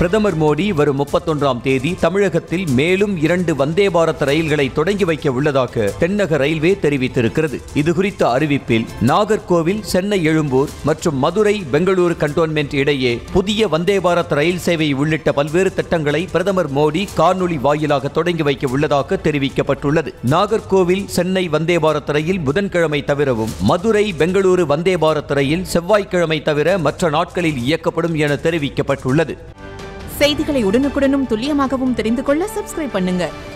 பிரதமர் மோடி வரும் முப்பத்தொன்றாம் தேதி தமிழகத்தில் மேலும் இரண்டு வந்தே பாரத் ரயில்களை தொடங்கி வைக்க உள்ளதாக தென்னக ரயில்வே தெரிவித்திருக்கிறது இதுகுறித்த அறிவிப்பில் நாகர்கோவில் சென்னை எழும்பூர் மற்றும் மதுரை பெங்களூரு கண்டோன்மெண்ட் இடையே புதிய வந்தே பாரத் ரயில் சேவை உள்ளிட்ட பல்வேறு திட்டங்களை பிரதமர் மோடி காணொலி வாயிலாக தொடங்கி வைக்க உள்ளதாக தெரிவிக்கப்பட்டுள்ளது நாகர்கோவில் சென்னை வந்தே பாரத் ரயில் புதன்கிழமை தவிரவும் மதுரை பெங்களூரு வந்தே பாரத் ரயில் செவ்வாய்க்கிழமை தவிர மற்ற நாட்களில் இயக்கப்படும் என தெரிவிக்கப்பட்டுள்ளது செய்திகளை உடனுக்குடனும் துல்லியமாகவும் தெரிந்து கொள்ள சப்ஸ்கிரைப் பண்ணுங்க